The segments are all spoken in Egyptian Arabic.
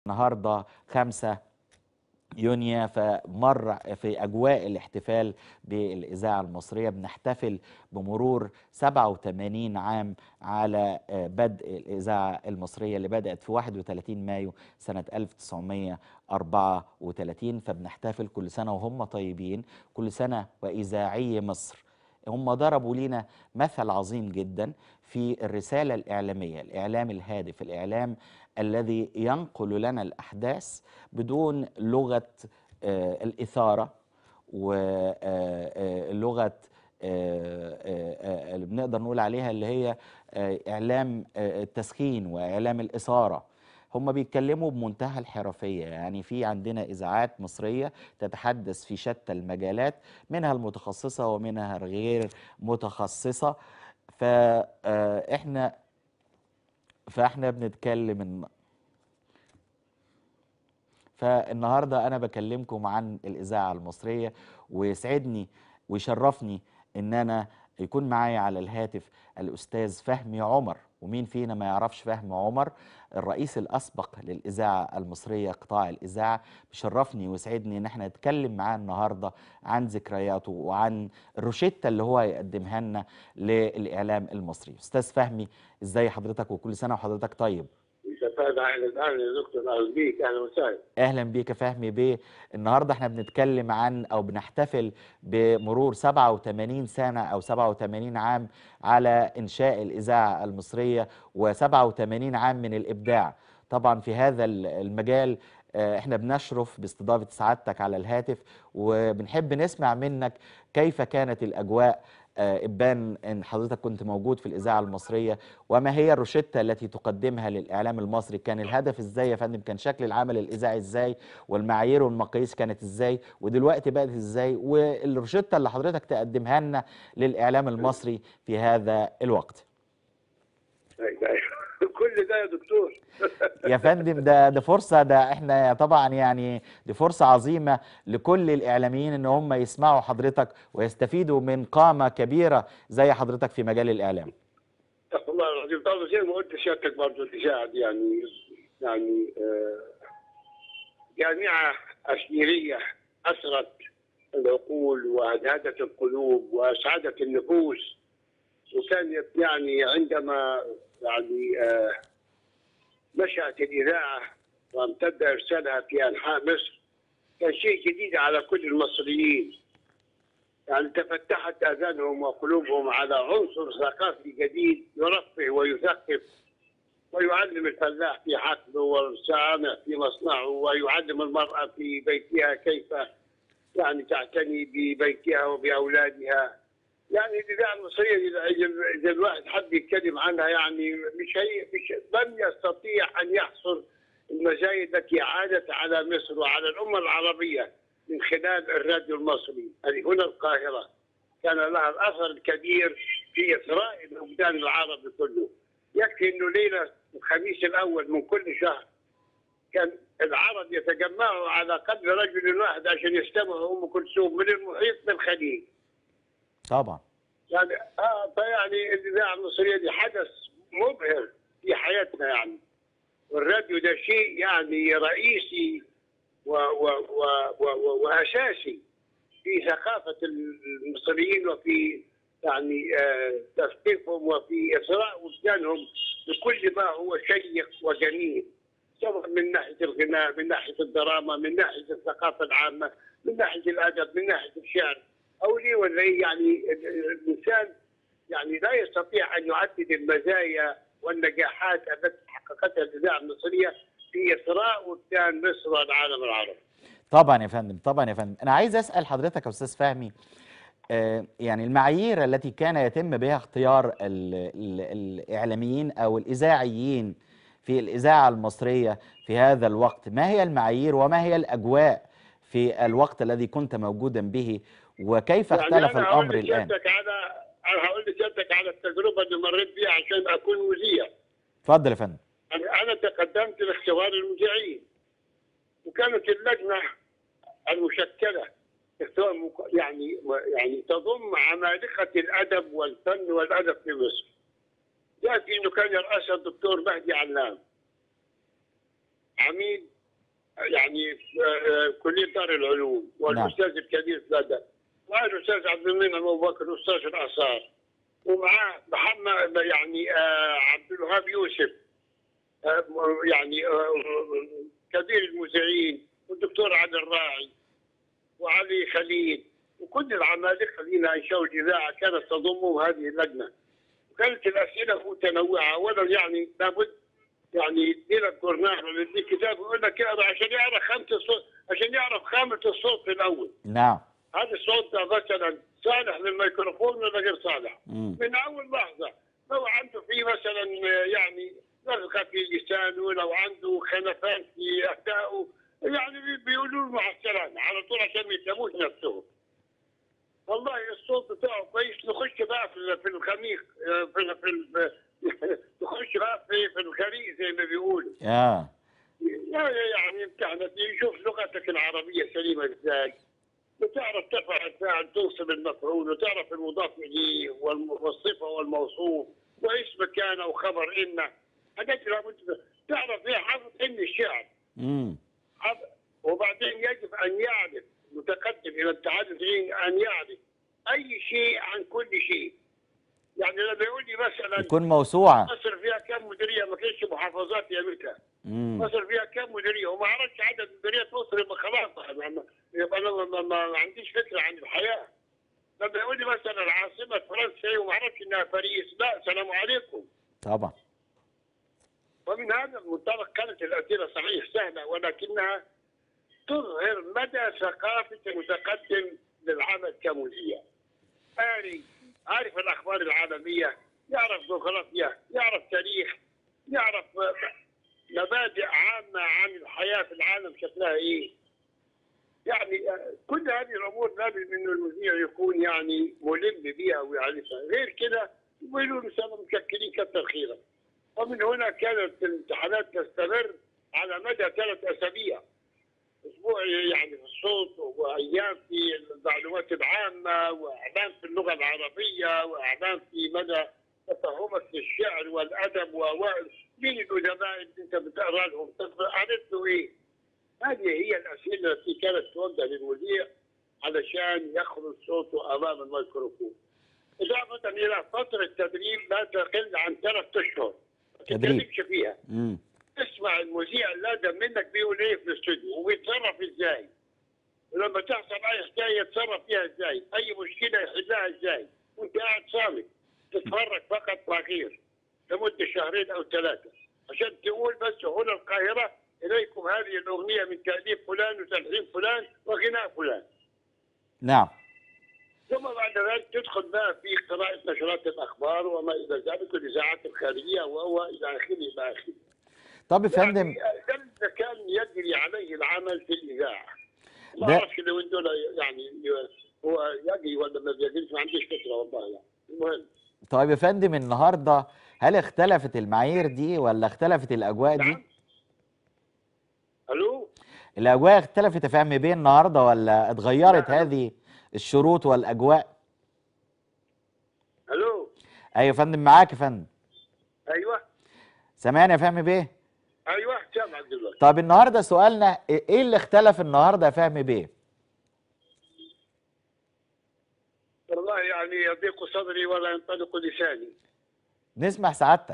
النهارده 5 يونيو فمر في اجواء الاحتفال بالاذاعه المصريه بنحتفل بمرور 87 عام على آه، بدء الاذاعه المصريه اللي بدات في 31 مايو سنه 1934 فبنحتفل كل سنه وهم طيبين كل سنه واذاعي مصر هم ضربوا لنا مثل عظيم جدا في الرسالة الإعلامية الإعلام الهادف الإعلام الذي ينقل لنا الأحداث بدون لغة آه، الإثارة ولغة اللي بنقدر نقول عليها اللي هي آه، إعلام آه، التسخين وإعلام الإثارة هم بيتكلموا بمنتهى الحرفية يعني في عندنا إذاعات مصرية تتحدث في شتى المجالات منها المتخصصة ومنها الغير متخصصة فإحنا فإحنا بنتكلم الن- فالنهارده انا بكلمكم عن الاذاعه المصريه ويسعدني ويشرفني ان انا يكون معايا على الهاتف الاستاذ فهمي عمر ومين فينا ما يعرفش فهمي عمر الرئيس الاسبق للاذاعه المصريه قطاع الاذاعه بيشرفني ويسعدني ان احنا نتكلم معاه النهارده عن ذكرياته وعن الروشته اللي هو هيقدمها لنا للاعلام المصري استاذ فهمي ازاي حضرتك وكل سنه وحضرتك طيب استفاد عن الان يا دكتور اهلا بيك اهلا وسهلا اهلا بيك يا فهمي بيه النهارده احنا بنتكلم عن او بنحتفل بمرور 87 سنه او 87 عام على انشاء الاذاعه المصريه و87 عام من الابداع طبعا في هذا ال- المجال آه، احنا بنشرف باستضافه سعادتك على الهاتف وبنحب نسمع منك كيف كانت الاجواء آه، ابان ان حضرتك كنت موجود في الاذاعه المصريه وما هي الروشته التي تقدمها للاعلام المصري كان الهدف ازاي يا فندم كان شكل العمل الاذاعي ازاي والمعايير والمقاييس كانت ازاي ودلوقتي بقت ازاي والروشته اللي حضرتك تقدمها لنا للاعلام المصري في هذا الوقت كل ده يا دكتور يا فندم ده ده فرصه ده احنا طبعا يعني دي فرصه عظيمه لكل الاعلاميين ان هم يسمعوا حضرتك ويستفيدوا من قامه كبيره زي حضرتك في مجال الاعلام والله العظيم طبعا زي ما قلت سيادتك برضه الاذاعه دي يعني يعني آه، جامعه اشميريه اثرت العقول وهدهدت القلوب واسعدت النفوس وكانت يعني عندما يعني آه، نشأت الإذاعة وامتد إرسالها في أنحاء مصر كان شيء جديد على كل المصريين يعني تفتحت آذانهم وقلوبهم على عنصر ثقافي جديد يرفه ويثقف ويعلم الفلاح في حقله والصانع في مصنعه ويعلم المرأة في بيتها كيف يعني تعتني ببيتها وبأولادها يعني الإذاعة المصرية إذا إذا الواحد حب يتكلم عنها يعني مش هي مش لم يستطيع أن يحصر المزايا التي عادت على مصر وعلى الأمة العربية من خلال الراديو المصري هذه هنا القاهرة كان لها الأثر الكبير في إثراء الوجدان العربي كله يكفي أنه ليلة الخميس الأول من كل شهر كان العرب يتجمعوا على قدر رجل واحد عشان يستمعوا أم كلثوم من المحيط للخليج طبعا يعني اه فيعني الاذاعه المصريه دي حدث مبهر في حياتنا يعني والراديو ده شيء يعني رئيسي و و و و و واساسي في ثقافه المصريين وفي يعني آه تثقيفهم وفي اثراء وجدانهم بكل ما هو شيق وجميل سواء من ناحيه الغناء من ناحيه الدراما من ناحيه الثقافه العامه من ناحيه الادب من ناحيه الشعر او ليه ولا ايه يعني ال- ال- الانسان يعني لا يستطيع ان يعدد المزايا والنجاحات التي حققتها الاذاعه المصريه في اثراء وجدان مصر والعالم العربي. طبعا يا فندم طبعا يا فندم انا عايز اسال حضرتك يا استاذ فهمي آه، يعني المعايير التي كان يتم بها اختيار ال ال الاعلاميين او الاذاعيين في الاذاعه المصريه في هذا الوقت ما هي المعايير وما هي الاجواء في الوقت الذي كنت موجودا به وكيف يعني اختلف أنا هقول الامر الان لسيادتك على انا هقول لسيادتك على التجربه اللي مريت بيها عشان اكون مذيع. اتفضل يا فندم يعني انا تقدمت لاختبار المذيعين وكانت اللجنه المشكله اختبار مك- يعني يعني تضم عمالقه الادب والفن والادب في مصر. ياتي انه كان يرأسها الدكتور مهدي علام. عميد يعني في آه، كليه دار العلوم والاستاذ الكبير فلادة والاستاذ عبد المنعم ابو بكر استاذ الاثار ومعاه محمد يعني آه، عبد الوهاب يوسف آه، يعني آه، كبير المذيعين والدكتور علي الراعي وعلي خليل وكل العمالقه الذين انشاوا الاذاعه كانت تضمهم هذه اللجنه وكانت الاسئله متنوعه ولا يعني لابد يعني يديلك جورنال ولا يديك كتاب يقول لك اقرا عشان يعرف خامه الصوت عشان يعرف خامه الصوت في الاول نعم هذا الصوت ده مثلا صالح للميكروفون ولا غير صالح مم. من اول لحظه لو عنده في مثلا يعني نفخه في لسانه لو عنده خلفان في ادائه يعني بي- بيقولوا له مع السلامه على طول عشان ما يتلموش نفسهم والله الصوت بتاعه كويس نخش بقى في في الخميق في في في- نخش بقى في في الخليج زي ما بيقولوا اه لا يعني امتحنت يشوف لغتك العربية سليمة ازاي وتعرف ترفع الفاعل تنصب المفعول وتعرف المضاف اليه والم- والصفة والموصوف واسم كان وخبر ان حاجات لابد تعرف ايه حافظ ان الشعر امم حافظ وبعدين يجب ان يعرف متقدم الى التحدث ان يعرف اي شيء عن كل شيء يعني لما يقول لي مثلا يكون موسوعه مصر فيها كم مديريه ما كانش محافظات يا امم مصر فيها كم مديريه وما اعرفش عدد مديريات مصر يبقى خلاص أنا- يبقى انا ما, ما, ما عنديش فكره عن الحياه لما يقول لي مثلا العاصمه فرنسا إيه وما اعرفش انها باريس لا سلام عليكم طبعا ومن هذا المنطلق كانت الاسئله صحيح سهله ولكنها تظهر مدى ثقافه المتقدم للعمل كمذيع. قاري عارف الاخبار العالميه، يعرف جغرافيا، يعرف تاريخ، يعرف مبادئ عامه عن الحياه في العالم شكلها ايه. يعني آه، كل هذه الامور لازم انه المذيع يكون يعني ملم بها ويعرفها، غير كده يقولوا له سنه مشكلين كثر خيرك. ومن هنا كانت الامتحانات تستمر على مدى ثلاث اسابيع اسبوع يعني في الصوت وايام في المعلومات العامه واعلام في اللغه العربيه واعلام في مدى تفهمك للشعر والادب و مين الادباء اللي انت بتقرا لهم قريت له ايه؟ هذه هي الاسئله التي كانت توجه للمذيع علشان يخرج صوته امام الميكروفون. اضافه الى فتره تدريب لا تقل عن ثلاث اشهر. ما تدريب. تتكلمش فيها. امم اسمع المذيع اللازم منك بيقول ايه في الاستوديو وبيتصرف ازاي ولما تحصل اي حكايه يتصرف فيها ازاي اي مشكله يحلها ازاي وانت قاعد صامت تتفرج فقط لا غير لمده شهرين او ثلاثه عشان تقول بس هنا القاهره اليكم هذه الاغنيه من تاليف فلان وتلحين فلان وغناء فلان نعم ثم بعد ذلك تدخل بقى في قراءه نشرات الاخبار وما الى ذلك والاذاعات الخارجيه وهو الى اخره الى اخره طب يا فندم يعني ده اللي كان يجري عليه العمل في الاذاعه ما ده- اعرفش لو دول يعني هو يجري ولا ما بيجريش ما عنديش فكره والله يعني المهم طيب يا فندم النهارده هل اختلفت المعايير دي ولا اختلفت الاجواء دي نعم الو الاجواء اختلفت يا فندم بين النهارده ولا اتغيرت لا. هذه الشروط والاجواء الو ايوه يا فندم معاك يا فندم ايوه سامعني يا فهمي بيه ايوه سامعك دلوقتي طب النهارده سؤالنا ايه اللي اختلف النهارده يا فهمي بيه والله يعني يضيق صدري ولا ينطلق لساني نسمع سعادتك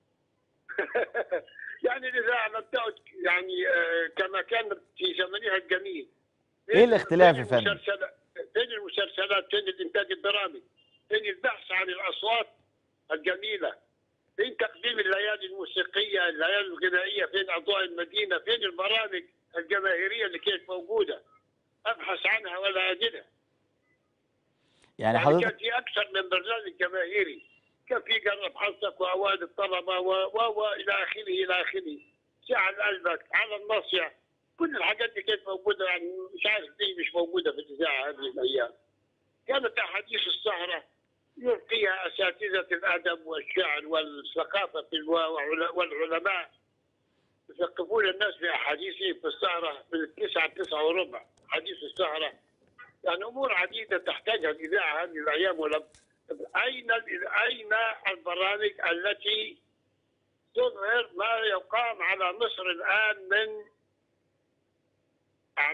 يعني الاذاعه لم تعد يعني آه، كما كانت في زمنها الجميل إيه الاختلاف يا فين فندم؟ المسلسلات- فين المسلسلات فين الانتاج الدرامي فين البحث عن الاصوات الجميله فين تقديم الليالي الموسيقيه الليالي الغنائيه فين اضواء المدينه فين البرامج الجماهيريه اللي كانت موجوده ابحث عنها ولا اجدها يعني يعني كان حضرتك في اكثر من برنامج جماهيري كان في جرب حظك واوائل الطلبه و- و- والى اخره الى اخره شعل قلبك على النصيع كل الحاجات دي كانت موجوده يعني مش عارف ليه مش موجوده في الاذاعه هذه الايام كانت احاديث السهره يلقيها اساتذه الادب والشعر والثقافه في الو- وعل- والعلماء يثقفون الناس باحاديثهم في السهره من التسعه تسعه وربع حديث السهره يعني امور عديده تحتاجها الاذاعه هذه الايام ولم اين اين البرامج التي تظهر ما يقام على مصر الان من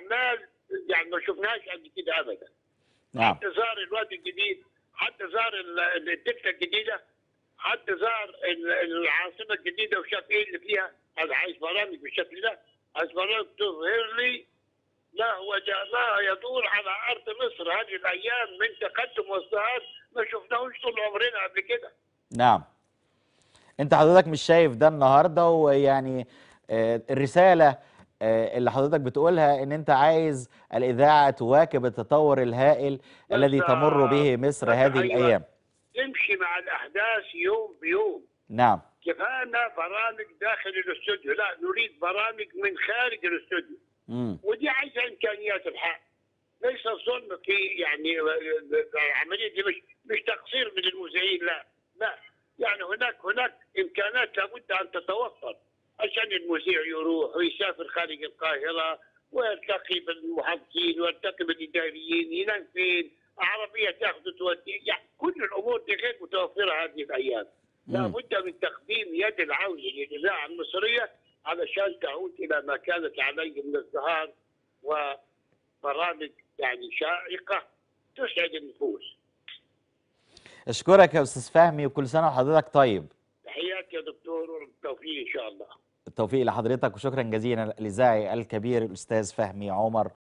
اعمال يعني ما شفناهاش قبل كده ابدا نعم حتى زار الوادي الجديد حتى زار ال- ال- الدلتا الجديده حتى زار ال- العاصمه الجديده وشاف ايه اللي فيها انا عايز برامج بالشكل ده عايز برامج تظهر لي لا هو جا- ما يدور على ارض مصر هذه الايام من تقدم وازدهار ما شفناهوش طول عمرنا قبل كده نعم انت حضرتك مش شايف ده النهارده ويعني آه، الرساله آه، اللي حضرتك بتقولها ان انت عايز الاذاعه تواكب التطور الهائل الذي تمر به مصر هذه أيوة. الايام تمشي مع الاحداث يوم بيوم نعم كفانا برامج داخل الاستوديو لا نريد برامج من خارج الاستوديو امم ودي عايزه امكانيات الحق ليس الظلم في يعني العمليه دي مش مش تقصير من المذيعين لا لا يعني هناك هناك امكانات لابد ان تتوفر عشان المذيع يروح ويسافر خارج القاهره ويلتقي بالمحافظين ويلتقي بالاداريين ينام فين عربيه تاخذ توديه يعني كل الامور دي غير متوفره هذه الايام مم. لابد من تقديم يد العون للاذاعه المصريه علشان تعود الى ما كانت عليه من ازدهار وبرامج يعني شائقه تسعد النفوس. اشكرك يا استاذ فهمي وكل سنه وحضرتك طيب تحياتي يا دكتور والتوفيق ان شاء الله. التوفيق لحضرتك وشكرا جزيلا الاذاعي الكبير الاستاذ فهمي عمر